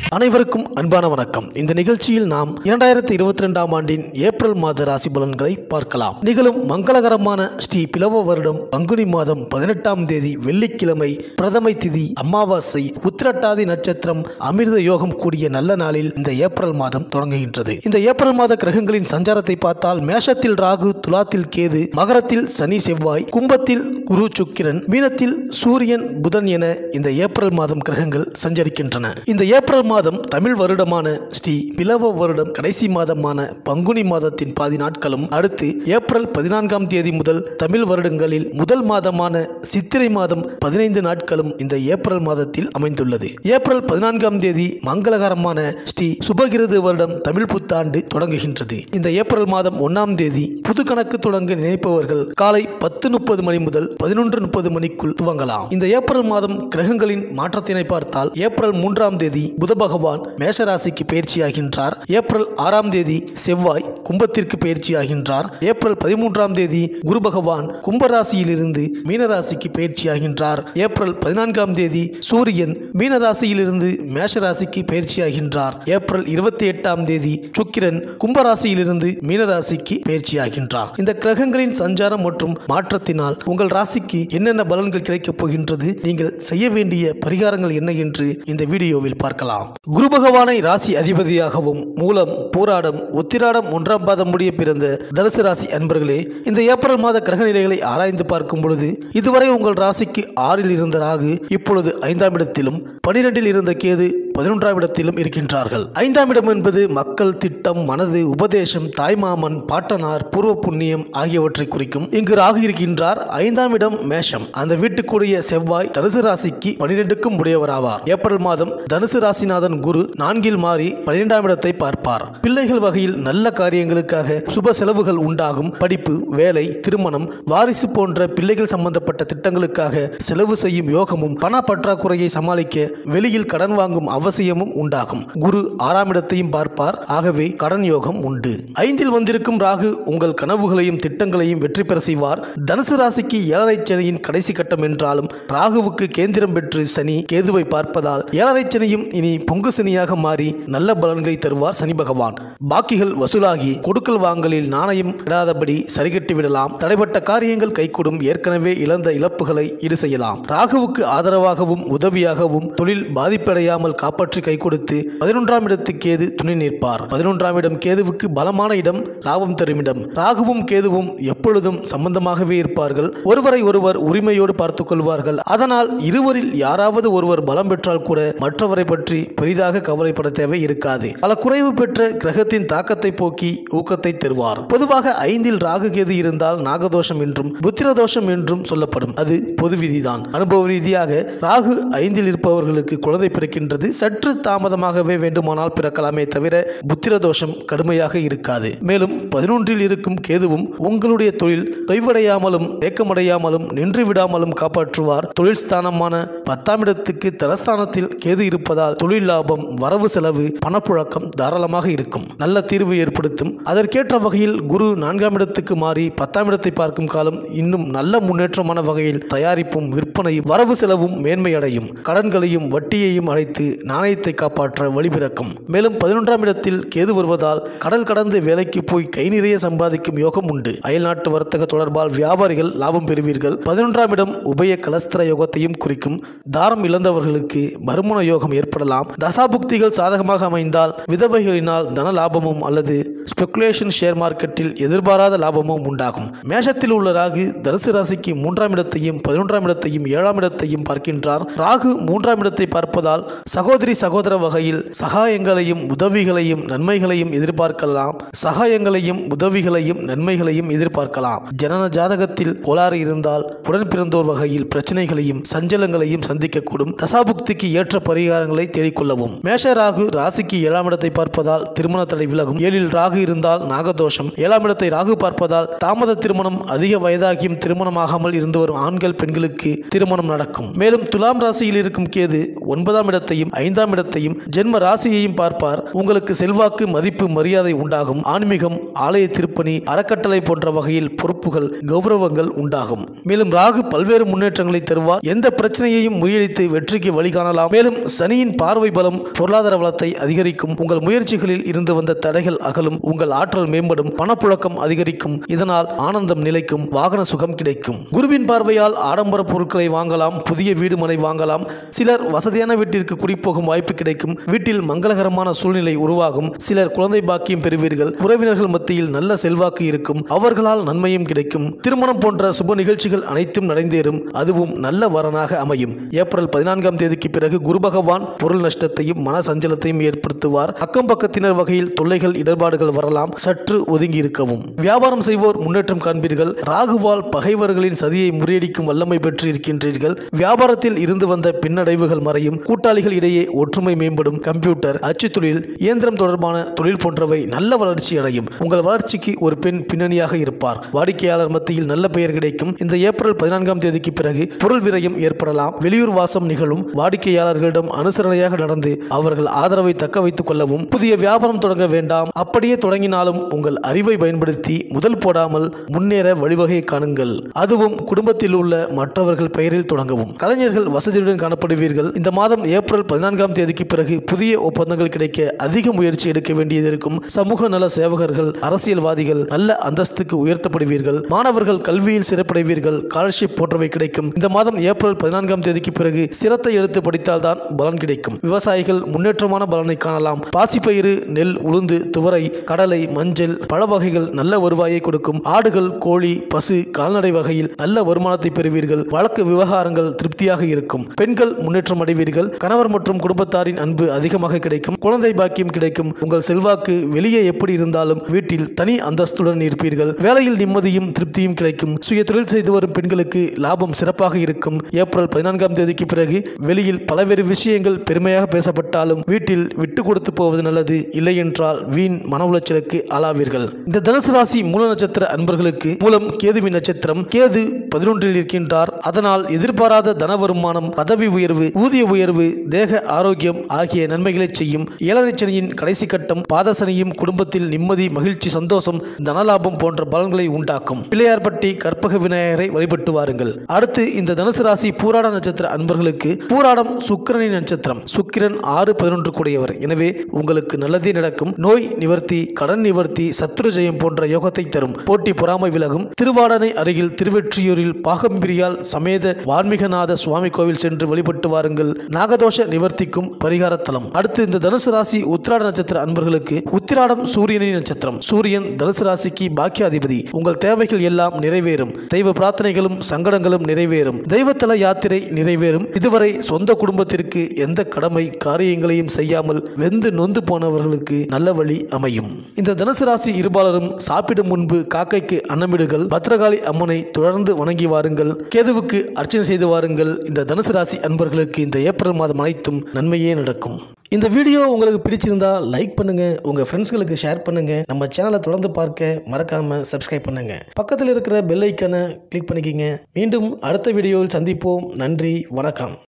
அனைவருக்கும் அன்பான வணக்கம் இந்த நிகழ்ச்சியில் நாம் இரண்டாயிரத்தி இருபத்தி ரெண்டாம் ஆண்டின் ஏப்ரல் மாத ராசி பலன்களை பார்க்கலாம் நிகழும் மங்களகரமான ஸ்ரீ பிளவ வருடம் பங்குனி மாதம் பதினெட்டாம் தேதி வெள்ளிக்கிழமை பிரதமை திதி அமாவாசை உத்திரட்டாதி நட்சத்திரம் அமிர்த யோகம் கூடிய நல்ல நாளில் இந்த ஏப்ரல் மாதம் தொடங்குகின்றது இந்த ஏப்ரல் மாத கிரகங்களின் சஞ்சாரத்தை பார்த்தால் மேஷத்தில் ராகு துலாத்தில் கேது மகரத்தில் சனி செவ்வாய் கும்பத்தில் குரு சுக்கிரன் மீனத்தில் சூரியன் புதன் என இந்த ஏப்ரல் மாதம் கிரகங்கள் சஞ்சரிக்கின்றன இந்த ஏப்ரல் மாதம் தமிழ் வருடமான ஸ்ரீ பிளவ வருடம் கடைசி மாதமான பங்குனி மாதத்தின் பாதி நாட்களும் அடுத்து ஏப்ரல் பதினான்காம் தேதி முதல் தமிழ் வருடங்களில் முதல் மாதமான சித்திரை மாதம் பதினைந்து நாட்களும் இந்த ஏப்ரல் மாதத்தில் அமைந்துள்ளது ஏப்ரல் பதினான்காம் தேதி மங்களகரமான ஸ்ரீ சுபகிருது வருடம் தமிழ் புத்தாண்டு தொடங்குகின்றது இந்த ஏப்ரல் மாதம் ஒன்னாம் தேதி புது கணக்கு தொடங்க நினைப்பவர்கள் காலை பத்து முப்பது மணி முதல் பதினொன்று முப்பது மணிக்குள் துவங்கலாம் இந்த ஏப்ரல் மாதம் கிரகங்களின் மாற்றத்தினை பார்த்தால் ஏப்ரல் மூன்றாம் தேதி புத பகவான் மேஷராசிக்கு பயிற்சியாகின்றார் ஏப்ரல் ஆறாம் தேதி செவ்வாய் கும்பத்திற்கு பயிற்சியாகின்றார் ஏப்ரல் பதிமூன்றாம் தேதி குரு பகவான் கும்பராசியிலிருந்து மீனராசிக்கு பயிற்சியாகின்றார் ஏப்ரல் பதினான்காம் தேதி சூரியன் மீனராசியிலிருந்து மேஷராசிக்கு பயிற்சியாகின்றார் ஏப்ரல் இருபத்தி எட்டாம் தேதி சுக்கிரன் கும்பராசியிலிருந்து மீனராசிக்கு பயிற்சியாகின்றார் இந்த கிரகங்களின் சஞ்சாரம் மற்றும் மாற்றத்தினால் உங்கள் ராசிக்கு என்னென்ன பலன்கள் கிடைக்கப் போகின்றது நீங்கள் செய்ய வேண்டிய பரிகாரங்கள் என்ன என்று இந்த வீடியோவில் பார்க்கலாம் குரு பகவானை ராசி அதிபதியாகவும் மூலம் போராடம் உத்திராடம் ஒன்றாம் பாதம் முடிய பிறந்த தனுசு ராசி அன்பர்களே இந்த ஏப்ரல் மாத கிரக நிலைகளை ஆராய்ந்து பார்க்கும் பொழுது இதுவரை உங்கள் ராசிக்கு ஆறில் இருந்த ராகு இப்பொழுது ஐந்தாம் இடத்திலும் பனிரெண்டில் இருந்த கேது பதினொன்றாம் இடத்திலும் இருக்கின்றார்கள் ஐந்தாம் இடம் என்பது மக்கள் திட்டம் மனது உபதேசம் தாய்மாமன் பாட்டனார் பூர்வ புண்ணியம் ஆகியவற்றை குறிக்கும் இங்கு ராகு இருக்கின்றார் ஐந்தாம் இடம் மேஷம் அந்த வீட்டுக்குரிய செவ்வாய் தனுசு ராசிக்கு பனிரெண்டுக்கும் உடையவராவார் ஏப்ரல் மாதம் தனுசு ராசிநாதன் குரு நான்கில் மாறி பன்னிரெண்டாம் இடத்தை பார்ப்பார் பிள்ளைகள் வகையில் நல்ல காரியங்களுக்காக சுப செலவுகள் உண்டாகும் படிப்பு வேலை திருமணம் வாரிசு போன்ற பிள்ளைகள் சம்பந்தப்பட்ட திட்டங்களுக்காக செலவு செய்யும் யோகமும் பண பற்றாக்குறையை சமாளிக்க வெளியில் கடன் வாங்கும் அவசியமும் உண்டாகும் குரு ஆறாம் இடத்தையும் பார்ப்பார் ஆகவே கடன் யோகம் உண்டு ஐந்தில் வந்திருக்கும் ராகு உங்கள் கனவுகளையும் திட்டங்களையும் வெற்றி பெற செய்வார் தனுசு ராசிக்கு ஏழரை சனியின் கடைசி கட்டம் என்றாலும் ராகுவுக்கு கேந்திரம் பெற்று சனி கேதுவை பார்ப்பதால் ஏழரை சனியும் இனி பொங்கு சனியாக மாறி நல்ல பலன்களை தருவார் சனி பகவான் பாக்கிகள் வசூலாகி கொடுக்கல் வாங்கலில் நாணயம் இடாதபடி சரிகட்டி விடலாம் தடைப்பட்ட காரியங்கள் கைகூடும் ஏற்கனவே இழந்த இழப்புகளை ஈடு செய்யலாம் ராகுவுக்கு ஆதரவாகவும் உதவியாகவும் தொழில் பாதிப்படையாமல் காப்பாற்றி கை கொடுத்து பதினொன்றாம் இடத்துக்கு கேது துணை நிற்பார் பதினொன்றாம் இடம் கேதுவுக்கு பலமான இடம் லாபம் தரும் இடம் ராகுவும் கேதுவும் எப்பொழுதும் சம்பந்தமாகவே இருப்பார்கள் ஒருவரை ஒருவர் உரிமையோடு பார்த்துக் கொள்வார்கள் அதனால் இருவரில் யாராவது ஒருவர் பலம் பெற்றால் கூட மற்றவரை பற்றி பெரிதாக கவலைப்பட தேவை இருக்காது பல குறைவு பெற்ற கிரகத்தின் தாக்கத்தை போக்கி ஊக்கத்தை தருவார் பொதுவாக ஐந்தில் ராகு கேது இருந்தால் நாகதோஷம் என்றும் புத்திர தோஷம் என்றும் சொல்லப்படும் அது பொது விதிதான் அனுபவ ரீதியாக ராகு ஐந்தில் இருப்பவர்களுக்கு குழந்தை பிறக்கின்றது சற்று தாமதமாகவே வேண்டுமானால் பிறக்கலாமே தவிர புத்திர தோஷம் கடுமையாக இருக்காது மேலும் பதினொன்றில் இருக்கும் கேதுவும் உங்களுடைய தொழில் தொய்வடையாமலும் தேக்கமடையாமலும் நின்று விடாமலும் காப்பாற்றுவார் தொழில் ஸ்தானமான பத்தாம் இடத்துக்கு தலஸ்தானத்தில் கேது இருப்பதால் தொழில் லாபம் வரவு செலவு பணப்புழக்கம் தாராளமாக இருக்கும் நல்ல தீர்வு ஏற்படுத்தும் அதற்கேற்ற வகையில் குரு நான்காம் இடத்துக்கு மாறி பத்தாம் இடத்தை பார்க்கும் காலம் இன்னும் நல்ல முன்னேற்றமான வகையில் தயாரிப்பும் விற்பனையும் வரவு செலவும் மேன்மையடையும் கடன்களையும் வட்டியையும் அழைத்து நாணயத்தை காப்பாற்ற வழிபிறக்கும் மேலும் பதினொன்றாம் இடத்தில் கேது வருவதால் கடல் கடந்து வேலைக்கு போய் கை நிறைய சம்பாதிக்கும் யோகம் உண்டு அயல்நாட்டு வர்த்தக தொடர்பால் வியாபாரிகள் லாபம் பெறுவீர்கள் பதினொன்றாம் இடம் உபய கலஸ்திர யோகத்தையும் குறிக்கும் தாரம் இழந்தவர்களுக்கு மறுமண யோகம் ஏற்படலாம் தசாபுக்திகள் சாதகமாக அமைந்தால் விதவைகளினால் தன லாபமும் அல்லது ஸ்பெகுலேஷன் ஷேர் மார்க்கெட்டில் எதிர்பாராத லாபமும் உண்டாகும் மேஷத்தில் உள்ள ராகு தனுசு ராசிக்கு மூன்றாம் இடத்தையும் பதினொன்றாம் இடத்தையும் ஏழாம் இடத்தையும் பார்க்கின்றார் ராகு மூன்றாம் இடத்தை பார்ப்பதால் சகோதரி சகோதர வகையில் சகாயங்களையும் உதவிகளையும் நன்மைகளையும் எதிர்பார்க்கலாம் சகாயங்களையும் உதவிகளையும் நன்மைகளையும் எதிர்பார்க்கலாம் ஜனன ஜாதகத்தில் கோளாறு இருந்தால் உடன் பிறந்தோர் வகையில் பிரச்சனைகளையும் சஞ்சலங்களையும் சந்திக்கக்கூடும் தசாபுக்திக்கு ஏற்ற பரிகாரங்களை தேடிக்கொள்ளவும் மேஷ ராகு ராசிக்கு ஏழாம் இடத்தை பார்ப்பதால் திருமண தடை விலகும் ஏழில் ராகு இருந்தால் நாகதோஷம் ஏழாம் இடத்தை ராகு பார்ப்பதால் தாமத திருமணம் அதிக வயதாகியும் திருமணமாகாமல் இருந்து வரும் ஆண்கள் பெண்களுக்கு திருமணம் நடக்கும் மேலும் துலாம் ராசியில் இருக்கும் கேது ஒன்பதாம் இடத்தையும் ஐந்தாம் இடத்தையும் ஜென்ம ராசியையும் பார்ப்பார் உங்களுக்கு செல்வாக்கு மதிப்பு மரியாதை உண்டாகும் ஆன்மீகம் ஆலய திருப்பணி அறக்கட்டளை போன்ற வகையில் பொறுப்புகள் கௌரவங்கள் உண்டாகும் மேலும் ராகு பல்வேறு முன்னேற்றங்களை தருவார் எந்த பிரச்சனையையும் முறியடித்து வெற்றிக்கு வழி காணலாம் மேலும் சனியின் பார்வை பலம் பொருளாதார வளத்தை அதிகரிக்கும் உங்கள் முயற்சிகளில் இருந்து வந்த தடைகள் அகலும் உங்கள் ஆற்றல் மேம்படும் பணப்புழக்கம் அதிகரிக்கும் இதனால் ஆனந்தம் நிலைக்கும் வாகன சுகம் கிடைக்கும் குருவின் பார்வையால் ஆடம்பர பொருட்களை வாங்கலாம் புதிய வீடு மனை வாங்கலாம் சிலர் வசதியான வீட்டிற்கு குடிப்போகும் வாய்ப்பு கிடைக்கும் வீட்டில் மங்களகரமான சூழ்நிலை உருவாகும் சிலர் குழந்தை பாக்கியம் பெறுவீர்கள் உறவினர்கள் மத்தியில் நல்ல செல்வாக்கு இருக்கும் அவர்களால் நன்மையும் கிடைக்கும் திருமணம் போன்ற சுப நிகழ்ச்சிகள் அனைத்தும் நடந்தேறும் அதுவும் நல்ல வரனாக அமையும் ஏப்ரல் பதினான்காம் தேதிக்கு பிறகு குரு பகவான் பொருள் நஷ்டத்தையும் மன சஞ்சலத்தையும் ஏற்படுத்துவார் அக்கம் பக்கத்தினர் வகையில் தொல்லைகள் இடர்பாடுகள் வரலாம் சற்று ஒதுங்கி இருக்கவும் வியாபாரம் செய்வோர் முன்னேற்றம் காண்பீர்கள் ராகுவால் பகைவர்களின் சதியை முறியடிக்கும் வல்லமை பெற்று இருக்கின்றீர்கள் வியாபாரத்தில் இருந்து வந்த பின்னடைவுகள் மறையும் கூட்டாளிகள் இடையே ஒற்றுமை மேம்படும் கம்ப்யூட்டர் அச்சு தொழில் இயந்திரம் தொடர்பான தொழில் போன்றவை நல்ல வளர்ச்சி அடையும் உங்கள் வளர்ச்சிக்கு ஒரு பெண் பின்னணியாக இருப்பார் வாடிக்கையாளர் மத்தியில் நல்ல பெயர் கிடைக்கும் இந்த ஏப்ரல் பதினான்காம் தேதிக்கு பிறகு பொருள் விரயம் ஏற்படலாம் வெளியூர் வாசம் நிகழும் வாடிக்கையாளர்களிடம் அனுசரணையாக நடந்து அவர்கள் ஆதரவை தக்க வைத்துக் கொள்ளவும் புதிய வியாபாரம் தொடங்க வேண்டாம் அப்படியே தொடங்கினாலும் உங்கள் அறிவை பயன்படுத்தி முதல் போடாமல் முன்னேற வழிவகை காணுங்கள் அதுவும் குடும்பத்தில் உள்ள மற்றவர்கள் பெயரில் தொடங்கவும் கலைஞர்கள் வசதியுடன் காணப்படுவீர்கள் இந்த மாதம் ஏப்ரல் பதினான்காம் தேதிக்கு பிறகு புதிய ஒப்பந்தங்கள் கிடைக்க அதிக முயற்சி எடுக்க வேண்டியது இருக்கும் சமூக நல சேவகர்கள் அரசியல்வாதிகள் நல்ல அந்தஸ்துக்கு உயர்த்தப்படுவீர்கள் மாணவர்கள் கல்வியில் சிறப்படைவீர்கள் ஸ்காலர்ஷிப் போன்றவை கிடைக்கும் இந்த மாதம் ஏப்ரல் பதினான்காம் தேதிக்கு பிறகு சிரத்தை எடுத்து படித்தால்தான் பலன் கிடைக்கும் விவசாயிகள் முன்னேற்றமான பலனை காணலாம் பாசிப்பயிறு நெல் உளுந்து துவரை கடலை மஞ்சள் பழ வகைகள் நல்ல வருவாயை கொடுக்கும் ஆடுகள் கோழி பசு கால்நடை வகையில் நல்ல வருமானத்தை பெறுவீர்கள் வழக்கு விவகாரங்கள் திருப்தியாக இருக்கும் பெண்கள் முன்னேற்றம் அடைவீர்கள் கணவர் மற்றும் குடும்பத்தாரின் அன்பு அதிகமாக கிடைக்கும் குழந்தை பாக்கியம் கிடைக்கும் உங்கள் செல்வாக்கு வெளியே எப்படி இருந்தாலும் வீட்டில் தனி அந்தஸ்துடன் இருப்பீர்கள் வேலையில் நிம்மதியும் திருப்தியும் கிடைக்கும் சுய தொழில் செய்து வரும் பெண்களுக்கு லாபம் சிறப்பாக இருக்கும் ஏப்ரல் பதினான்காம் தேதிக்கு பிறகு வெளியில் பல்வேறு விஷயங்கள் பெருமையாக பேசப்பட்டாலும் வீட்டில் விட்டு கொடுத்து போவது நல்லது இல்லை என்றால் வீண் மன உளைச்சலுக்கு ஆளாவீர்கள் இந்த தனுசு ராசி மூல நட்சத்திர அன்பர்களுக்கு மூலம் கேதுவின் நட்சத்திரம் கேது பதினொன்றில் இருக்கின்றார் அதனால் எதிர்பாராத தன வருமானம் பதவி உயர்வு ஊதிய உயர்வு தேக ஆரோக்கியம் ஆகிய நன்மைகளை செய்யும் ஏழரை சனியின் கடைசி கட்டம் பாதசனியும் குடும்பத்தில் நிம்மதி மகிழ்ச்சி சந்தோஷம் தனலாபம் போன்ற பலன்களை உண்டாக்கும் பிள்ளையார்பட்டி கற்பக விநாயகரை வழிபட்டு வாருங்கள் அடுத்து இந்த தனுசு ராசி பூராட நட்சத்திர அன்பர்களுக்கு பூராடம் சுக்கிரனின் நட்சத்திரம் சுக்கிரன் ஆறு பதினொன்று கூடியவர் எனவே உங்களுக்கு நல்லதே நடக்கும் நோய் நிவர்த்தி கடன் நிவர்த்தி சத்ரு ஜெயம் போன்ற யோகத்தை தரும் போட்டி பொறாமை விலகும் திருவாடனை அருகில் திருவெற்றியூரில் பாகம்பிரியால் சமேத வால்மீகநாத சுவாமி கோவில் சென்று வழிபட்டு வாருங்கள் நாகதோஷ நிவர்த்திக்கும் பரிகார தலம் அடுத்து இந்த தனுசு ராசி உத்திராட நட்சத்திர அன்பர்களுக்கு உத்திராடம் சூரியனின் நட்சத்திரம் சூரியன் தனுசு ராசிக்கு பாக்கியாதிபதி உங்கள் தேவைகள் எல்லாம் நிறைவேறும் தெய்வ பிரார்த்தனைகளும் சங்கடங்களும் நிறைவேறும் தெய்வத்தல யாத்திரை நிறைவேறும் இதுவரை சொந்த குடும்பத்திற்கு எந்த கடமை காரியங்களையும் செய்யாமல் வெந்து நொந்து போனவர்களுக்கு நல்ல வழி அமையும் இந்த தனுசு ராசி இருபாலரும் சாப்பிடும் முன்பு காக்கைக்கு அன்னமிடுகள் பத்ரகாளி அம்மனை தொடர்ந்து வணங்கி வாருங்கள் கேதுவுக்கு அர்ச்சனை செய்து வாருங்கள் இந்த தனுசு ராசி அன்பர்களுக்கு இந்த ஏப்ரல் மாதம் அனைத்தும் நன்மையே நடக்கும் இந்த வீடியோ உங்களுக்கு பிடிச்சிருந்தா லைக் பண்ணுங்க உங்க ஃப்ரெண்ட்ஸ்களுக்கு ஷேர் பண்ணுங்க நம்ம சேனலை தொடர்ந்து பார்க்க மறக்காம சப்ஸ்கிரைப் பண்ணுங்க பக்கத்தில் இருக்கிற பெல் ஐக்கனை கிளிக் பண்ணிக்கிங்க மீண்டும் அடுத்த வீடியோவில் சந்திப்போம் நன்றி வணக்கம்